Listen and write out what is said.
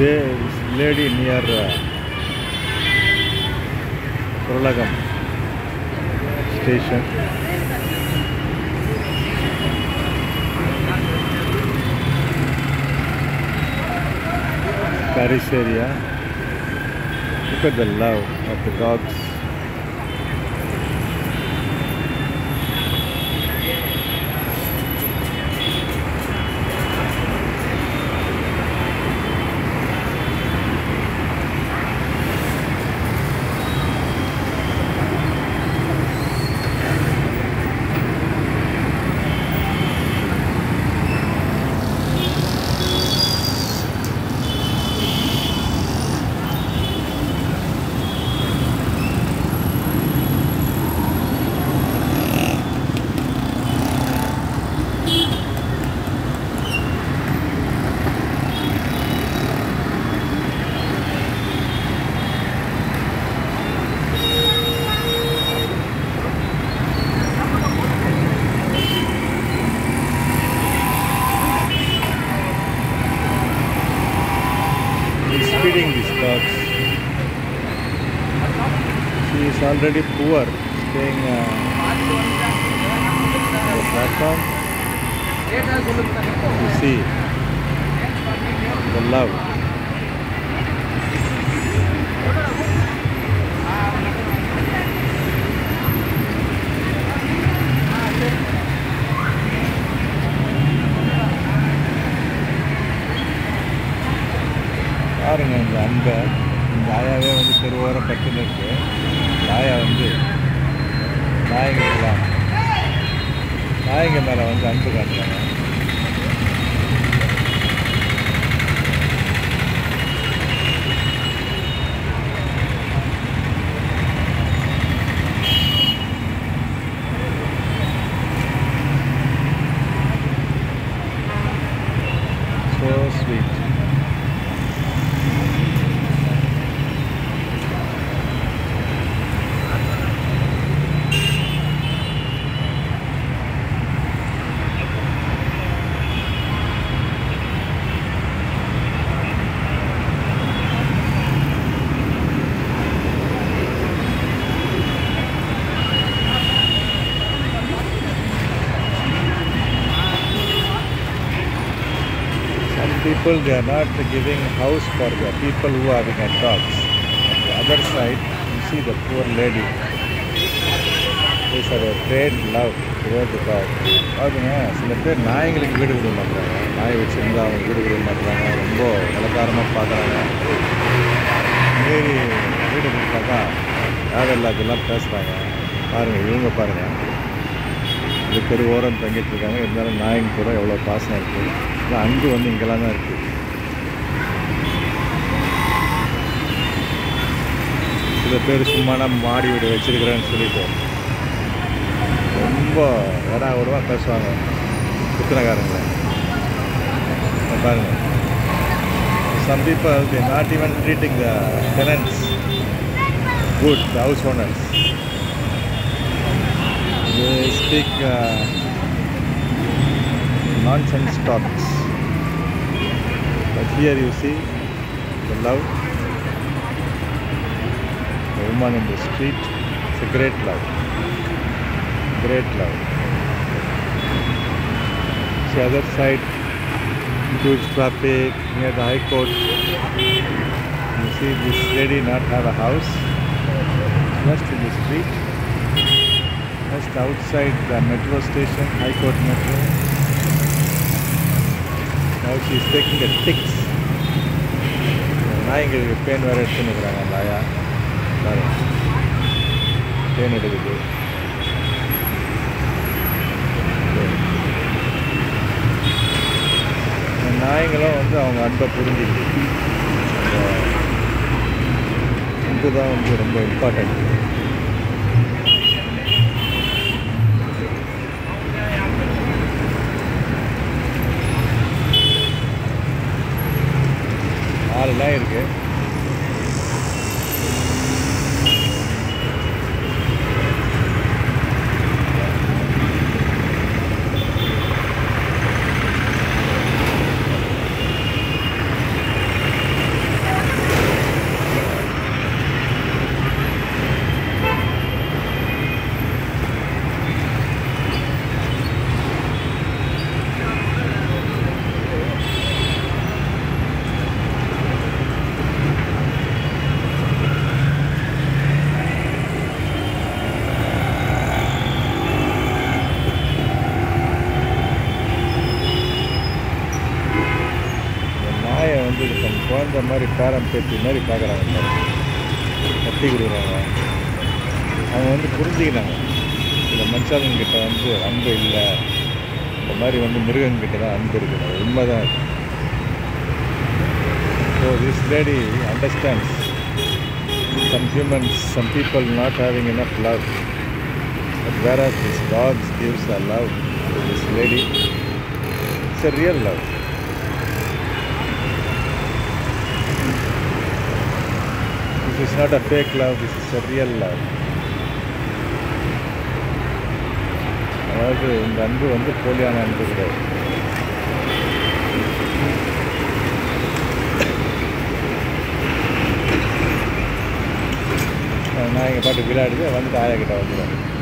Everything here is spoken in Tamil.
There is lady near uh, Kurlagam station. Paris area. Look at the love of the dogs. He's feeding these dogs. She is already poor, staying uh, on the platform. You see the love. பாருங்க இந்த அன்பை இந்த ஆயாவே வந்து தெருவோரம் பட்டுன்னு இருக்கு இந்த ஆயா வந்து நாயங்கெல்லாம் நாயங்க மேலே வந்து அன்பு காட்டுறாங்க So sweet. Some people they are not giving house for the people who are having a dogs. On the other side, you see the poor lady. These are a great love toward the dog. பாருங்க சில பேர் நாய்களுக்கு வீடு விட மாட்டாங்க நாய் வச்சிருந்தா அவங்க வீடு விட மாட்டாங்க ரொம்ப இலக்காரமாக பார்க்குறாங்க மீறி வீடு கொடுத்தாக்கா தேவையில்லாதெல்லாம் பேசுகிறாங்க பாருங்கள் இவங்க பாருங்கள் இந்த தெரு ஓரம் தங்கிட்டு இருக்காங்க இருந்தாலும் நாயங்க கூட எவ்வளோ பாசம் இருக்குது ஆனால் அன்பு வந்து இங்கெல்லாம் தான் இருக்குது சில பேர் சும்மா நான் மாடி வீடு வச்சிருக்கிறேன்னு சொல்லிட்டு ரொம்ப இடா விடவா பேசுவாங்க குத்துனக்காரங்கள பாருங்க some people they not even treating the tenants good the house owners they speak uh, nonsense talks. But here you see the love, the woman in the street. It's a great love. Great love. The other side, huge traffic near the High Court. You see this lady not have a house, just in the street. Just outside the metro station, High Court Metro. Now she is taking the ticks. நாய்ங்களுக்கு பேன் வேறு எடுத்துன்னு இருக்கிறாங்க அந்த ஆயா பாருங்க பேன் எடுக்குது இந்த நாய்ங்களும் வந்து அவங்க அன்பை புரிஞ்சுக்கிது அந்த அன்பு தான் வந்து ரொம்ப இம்பார்ட்டன்ட் நாலு நாய் இருக்கு குழந்தை மாதிரி பேரன் பேத்தி மாதிரி பார்க்குறாங்க பாருங்க. கட்டி கொடுக்குறாங்க அவங்க வந்து புரிஞ்சுக்கினாங்க சில மனுஷங்கக்கிட்ட வந்து அன்பு இல்லை இந்த மாதிரி வந்து மிருகங்கிட்ட தான் அன்பு இருக்குது அது உண்மைதான் so this lady understands some humans, some people not having enough love. But whereas this dog gives a love to this lady, it's a real love. This is not a fake love, this is a real love. அதாவது இந்த அன்பு வந்து போலியான அன்பு கிடையாது நான் இங்கே பாட்டு விளையாடுது வந்துட்டு ஆயா கிட்ட வந்துடும்